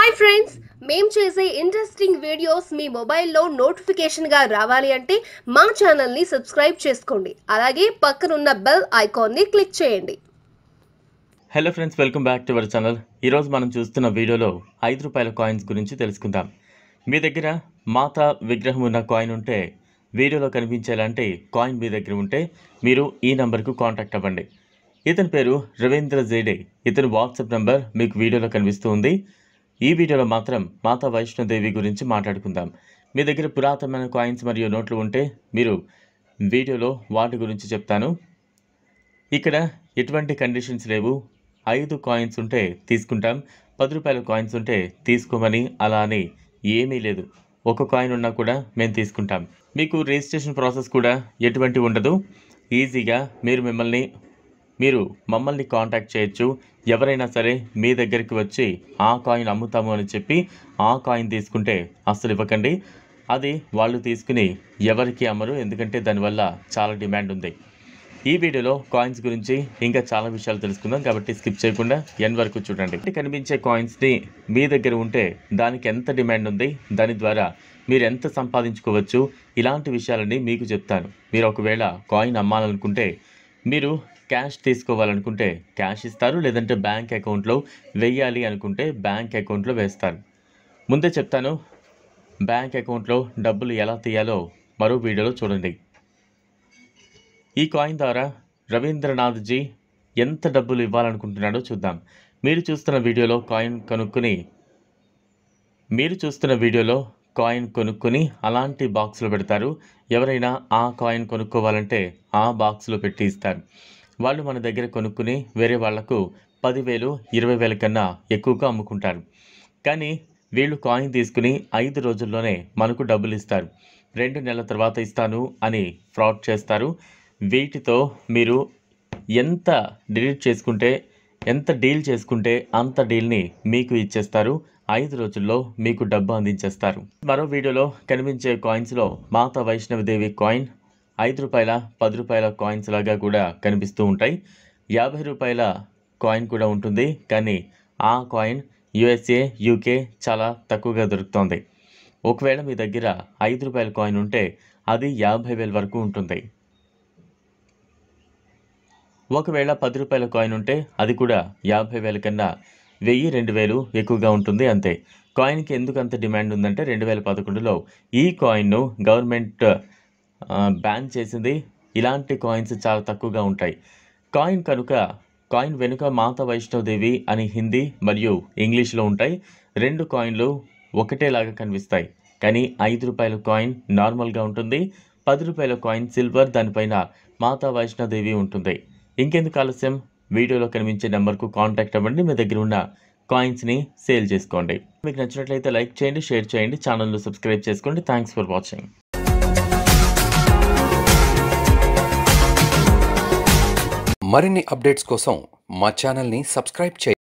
hi friends మేం చేసే interesting videos మీ మొబైల్లో నోటిఫికేషన్గా రావాలి అంటే మా ఛానల్ని సబ్స్క్రైబ్ చేసుకోండి అలాగే పక్కనున్న బెల్ ఐకాన్ని క్లిక్ చేయండి hello friends welcome back to our channel ఈరోజు మనం చూస్తున్న వీడియోలో ఐదు రూపాయల కాయిన్స్ గురించి తెలుసుకుందాం మీ దగ్గర మాత విగ్రహం ఉన్న కాయిన్ ఉంటే వీడియోలో కనిపించేలాంటి కాయిన్ మీ దగ్గర ఉంటే మీరు ఈ నంబర్కు కాంటాక్ట్ అవ్వండి ఇతని పేరు రవీంద్ర జేడే ఇతని వాట్సాప్ నంబర్ మీకు వీడియోలో కనిపిస్తూ ఉంది ఈ వీడియోలో మాత్రం మాతా వైష్ణోదేవి గురించి మాట్లాడుకుందాం మీ దగ్గర పురాతనమైన కాయిన్స్ మరియు నోట్లు ఉంటే మీరు వీడియోలో వాటి గురించి చెప్తాను ఇక్కడ ఎటువంటి కండిషన్స్ లేవు ఐదు కాయిన్స్ ఉంటే తీసుకుంటాం పది రూపాయల కాయిన్స్ ఉంటే తీసుకోమని అలా అని ఏమీ లేదు ఒక కాయిన్ ఉన్నా కూడా మేము తీసుకుంటాం మీకు రిజిస్ట్రేషన్ ప్రాసెస్ కూడా ఎటువంటి ఉండదు ఈజీగా మీరు మిమ్మల్ని మీరు మమ్మల్ని కాంటాక్ట్ చేయొచ్చు ఎవరైనా సరే మీ దగ్గరికి వచ్చి ఆ కాయిన్ అమ్ముతాము అని చెప్పి ఆ కాయిన్ తీసుకుంటే అస్సలు ఇవ్వకండి అది వాళ్ళు తీసుకుని ఎవరికి అమ్మరు ఎందుకంటే దానివల్ల చాలా డిమాండ్ ఉంది ఈ వీడియోలో కాయిన్స్ గురించి ఇంకా చాలా విషయాలు తెలుసుకుందాం కాబట్టి స్కిప్ చేయకుండా ఎన్ వరకు చూడండి ఇక్కడ కనిపించే కాయిన్స్ని మీ దగ్గర ఉంటే దానికి ఎంత డిమాండ్ ఉంది దాని ద్వారా మీరు ఎంత సంపాదించుకోవచ్చు ఇలాంటి విషయాలని మీకు చెప్తాను మీరు ఒకవేళ కాయిన్ అమ్మాలనుకుంటే మీరు క్యాష్ తీసుకోవాలనుకుంటే క్యాష్ ఇస్తారు లేదంటే బ్యాంక్ అకౌంట్లో వెయ్యాలి అనుకుంటే బ్యాంక్ అకౌంట్లో వేస్తారు ముందే చెప్తాను బ్యాంక్ అకౌంట్లో డబ్బులు ఎలా తీయాలో మరో వీడియోలో చూడండి ఈ కాయిన్ ద్వారా రవీంద్రనాథ్జీ ఎంత డబ్బులు ఇవ్వాలనుకుంటున్నాడో చూద్దాం మీరు చూస్తున్న వీడియోలో కాయిన్ కనుక్కొని మీరు చూస్తున్న వీడియోలో కాయిన్ కొనుక్కొని అలాంటి బాక్స్లో పెడతారు ఎవరైనా ఆ కాయిన్ కొనుక్కోవాలంటే ఆ బాక్స్లో పెట్టి ఇస్తారు వాళ్ళు మన దగ్గర కొనుక్కుని వేరే వాళ్లకు పదివేలు ఇరవై వేల కన్నా ఎక్కువగా అమ్ముకుంటారు కానీ వీళ్ళు కాయిన్ తీసుకుని ఐదు రోజుల్లోనే మనకు డబ్బులు ఇస్తారు రెండు నెలల తర్వాత ఇస్తాను అని ఫ్రాడ్ చేస్తారు వీటితో మీరు ఎంత డిలీట్ చేసుకుంటే ఎంత డీల్ చేసుకుంటే అంత డీల్ని మీకు ఇచ్చేస్తారు ఐదు రోజుల్లో మీకు డబ్బు అందించేస్తారు మరో వీడియోలో కనిపించే కాయిన్స్లో మాతా వైష్ణవదేవి కాయిన్ ఐదు రూపాయల పది రూపాయల కాయిన్స్ లాగా కూడా కనిపిస్తూ ఉంటాయి యాభై రూపాయల కాయిన్ కూడా ఉంటుంది కానీ ఆ కాయిన్ యుఎస్ఏ యూకే చాలా తక్కువగా దొరుకుతుంది ఒకవేళ మీ దగ్గర ఐదు రూపాయల కాయిన్ ఉంటే అది యాభై వేల వరకు ఉంటుంది ఒకవేళ పది రూపాయల కాయిన్ ఉంటే అది కూడా యాభై వేల కన్నా వెయ్యి రెండు వేలు ఎక్కువగా ఉంటుంది అంతే కాయిన్కి ఎందుకు అంత డిమాండ్ ఉందంటే రెండు వేల పదకొండులో ఈ కాయిన్ను గవర్నమెంట్ ఆ, బ్యాన్ చేసింది ఇలాంటి కాయిన్స్ చాలా తక్కువగా ఉంటాయి కాయిన్ కనుక కాయిన్ వెనుక మాత వైష్ణవదేవి అని హిందీ మరియు ఇంగ్లీష్లో ఉంటాయి రెండు కాయిన్లు ఒకటేలాగా కనిపిస్తాయి కానీ ఐదు రూపాయల కాయిన్ నార్మల్గా ఉంటుంది పది రూపాయల కాయిన్ సిల్వర్ దానిపైన మాతా వైష్ణోదేవి ఉంటుంది ఇంకెందుకు ఆలస్యం వీడియోలో కనిపించే నెంబర్కు కాంటాక్ట్ అవ్వండి మీ దగ్గర ఉన్న కాయిన్స్ని సేల్ చేసుకోండి మీకు నచ్చినట్లయితే లైక్ చేయండి షేర్ చేయండి ఛానల్ను సబ్స్క్రైబ్ చేసుకోండి థ్యాంక్స్ ఫర్ వాచింగ్ మరిన్ని అప్డేట్స్ కోసం మా ఛానల్ని సబ్స్క్రైబ్ చేయండి